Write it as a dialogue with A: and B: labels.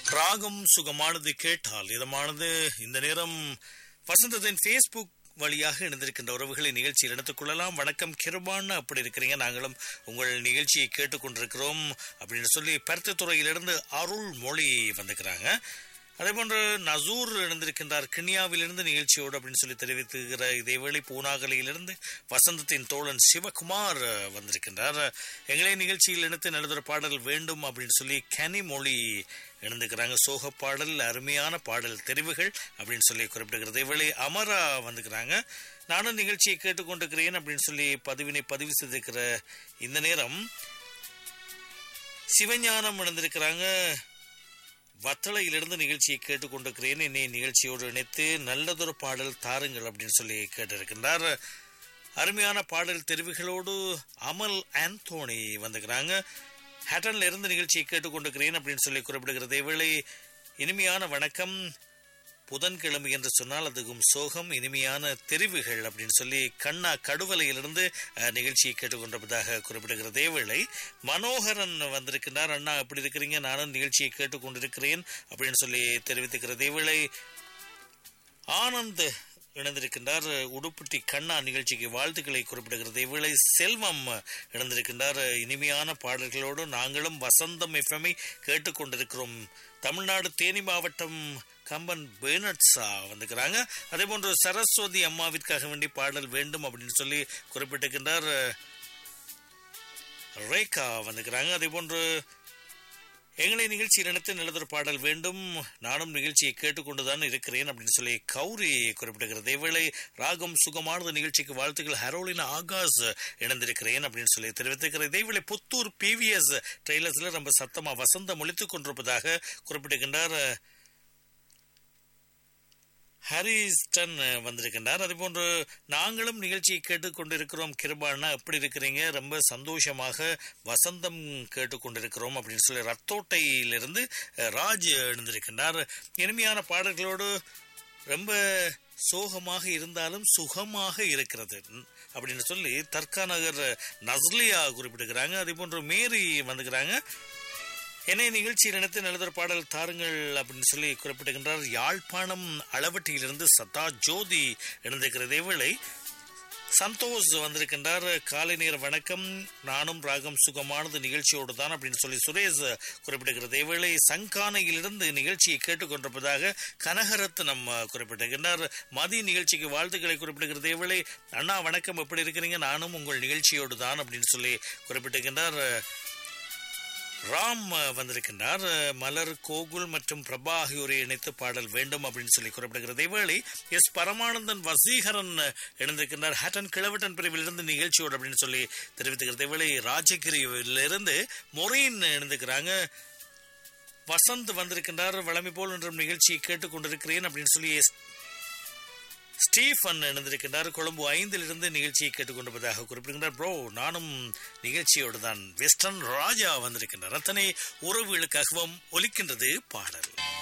A: ராகம் சுகமானது கேட்டால் இதமானது இந்த நேரம் வசந்தத்தின் ஃபேஸ்புக் வழியாக இணைந்திருக்கின்ற உறவுகளை நிகழ்ச்சியில் எடுத்துக் கொள்ளலாம் வணக்கம் கிருபான் அப்படி இருக்கிறீங்க நாங்களும் உங்கள் நிகழ்ச்சியை கேட்டுக்கொண்டிருக்கிறோம் அப்படின்னு சொல்லி பருத்தித்துறையிலிருந்து அருள் மொழி வந்துக்கிறாங்க அதே போன்று நசூர் இணைந்திருக்கின்றார் கிண்ணியாவிலிருந்து நிகழ்ச்சியோடு அப்படின்னு சொல்லி தெரிவித்துகிற இதேவேளை பூனாகலையிலிருந்து வசந்தத்தின் தோழன் சிவகுமார் வந்திருக்கின்றார் எங்களே நிகழ்ச்சியில் இணைத்து நல்லதொரு பாடல் வேண்டும் அப்படின்னு சொல்லி கனி மொழி இணைந்துக்கிறாங்க சோக பாடல் அருமையான பாடல் தெரிவுகள் அப்படின்னு சொல்லி குறிப்பிடுகிறது இவளை அமரா வந்துக்கிறாங்க நானும் நிகழ்ச்சியை கேட்டுக்கொண்டிருக்கிறேன் அப்படின்னு சொல்லி பதிவினை பதிவு செய்திருக்கிற இந்த நேரம் சிவஞானம் இணைந்திருக்கிறாங்க வத்தளையிலிருந்து நிகழ்ச்சியை கேட்டுக்கொண்டிருக்கிறேன் என்னை நிகழ்ச்சியோடு இணைத்து நல்லதொரு பாடல் தாருங்கள் அப்படின்னு சொல்லி கேட்டிருக்கின்றார் அருமையான பாடல் தெரிவுகளோடு அமல் ஆந்தோனி வந்துக்கிறாங்க ஹேட்டன்ல இருந்து நிகழ்ச்சியை கேட்டுக்கொண்டிருக்கிறேன் அப்படின்னு சொல்லி குறிப்பிடுகிறது இவளை இனிமையான வணக்கம் புதன்கிழமை என்று சொன்னால் அதுவும் சோகம் இனிமையான தெரிவுகள் அப்படின்னு சொல்லி கண்ணா கடுவலையிலிருந்து நிகழ்ச்சியை கேட்டுக்கொண்டிருப்பதாக குறிப்பிடுகிறது வேளை மனோகரன் வந்திருக்கின்றார் அண்ணா எப்படி இருக்கிறீங்க நானும் நிகழ்ச்சியை கேட்டுக்கொண்டிருக்கிறேன் அப்படின்னு சொல்லி தெரிவித்துக்கிறது வேளை ஆனந்த் இணைந்திருக்கின்றார் உடுப்புட்டி கண்ணா நிகழ்ச்சிக்கு வாழ்த்துக்களை குறிப்பிடுகிறது இவளை செல்வம் இணைந்திருக்கின்றார் இனிமையான பாடல்களோடு நாங்களும் வசந்தம் எஃப்எம்ஐ கேட்டுக்கொண்டிருக்கிறோம் தமிழ்நாடு தேனி மாவட்டம் கம்பன் பேனட்ஸா வந்துக்கிறாங்க அதே போன்று சரஸ்வதி அம்மாவிற்காக வேண்டி பாடல் வேண்டும் அப்படின்னு சொல்லி குறிப்பிட்டிருக்கின்றார் ரேகா வந்துக்கிறாங்க அதே போன்று எங்களை நிகழ்ச்சி நினைத்து நல்லதொரு பாடல் வேண்டும் நானும் நிகழ்ச்சியை கேட்டுக்கொண்டுதான் இருக்கிறேன் அப்படின்னு சொல்லி கௌரி குறிப்பிடுகிறது இவளை ராகம் சுகமானது நிகழ்ச்சிக்கு வாழ்த்துக்கள் ஹரோலினா ஆகாஷ் இணைந்திருக்கிறேன் அப்படின்னு சொல்லி தெரிவித்திருக்கிறது இதேவேளை புத்தூர் பிவிஎஸ் ட்ரெய்லர்ஸ்ல ரொம்ப சத்தமா வசந்தம் ஒழித்துக் கொண்டிருப்பதாக குறிப்பிட்டிருக்கின்றார் ஹரிஸ்டன் வந்திருக்கின்றார் அதே போன்று நாங்களும் நிகழ்ச்சியை கேட்டுக்கொண்டிருக்கிறோம் கிருபானா எப்படி இருக்கிறீங்க ரொம்ப சந்தோஷமாக வசந்தம் கேட்டுக்கொண்டிருக்கிறோம் அப்படின்னு சொல்லி ரத்தோட்டையிலிருந்து ராஜ் எழுந்திருக்கின்றார் இனிமையான பாடல்களோடு ரொம்ப சோகமாக இருந்தாலும் சுகமாக இருக்கிறது அப்படின்னு சொல்லி தர்கா நகர் நஸ்லியா குறிப்பிடுகிறாங்க அதே போன்று மேரி வந்துக்கிறாங்க என்னை நிகழ்ச்சி நினைத்து நல்லதொரு பாடல் தாருங்கள் அப்படின்னு சொல்லி குறிப்பிடுகின்றார் யாழ்ப்பாணம் அளவட்டியிலிருந்து சதா ஜோதி இணைந்திருக்கிறதே வேளை சந்தோஷ் வந்திருக்கின்றார் காலை நேர வணக்கம் நானும் ராகம் சுகமானது நிகழ்ச்சியோடு தான் அப்படின்னு சொல்லி சுரேஷ் குறிப்பிடுகிறது இவளை சங்கானையிலிருந்து நிகழ்ச்சியை கேட்டுக்கொண்டிருப்பதாக கனகரத்னம் குறிப்பிட்டிருக்கின்றார் மதிய நிகழ்ச்சிக்கு வாழ்த்துக்களை குறிப்பிடுகிறது இவளை அண்ணா வணக்கம் எப்படி இருக்கிறீங்க நானும் உங்கள் நிகழ்ச்சியோடு தான் அப்படின்னு சொல்லி குறிப்பிட்டிருக்கின்றார் ராம் வந்திருக்கின்றார் மலர் கோகுல் மற்றும் பிரபா ஆகியோரை இணைத்து பாடல் வேண்டும் அப்படின்னு சொல்லி குறிப்பிடுகிறது இவ்வேளை எஸ் பரமானந்தன் வசீகரன் இணைந்திருக்கின்றார் ஹேட்டன் கிழவட்டன் பிரிவில் இருந்து நிகழ்ச்சியோடு அப்படின்னு சொல்லி தெரிவித்துக்கிறது இவ்வேளை ராஜகிரியிலிருந்து மொரீன் இணைந்திருக்கிறாங்க வசந்த் வந்திருக்கின்றார் வளமை போல் என்ற நிகழ்ச்சியை கேட்டுக்கொண்டிருக்கிறேன் அப்படின்னு சொல்லி ஸ்டீஃபன் இணைந்திருக்கின்றார் கொழும்பு ஐந்திலிருந்து நிகழ்ச்சியை கேட்டுக்கொண்டிருப்பதாக குறிப்பிடுகின்றார் ப்ரோ நானும் நிகழ்ச்சியோடு தான் வெஸ்டர்ன் ராஜா வந்திருக்கின்றார் அத்தனை உறவுகளுக்காகவும் ஒலிக்கின்றது பாடல்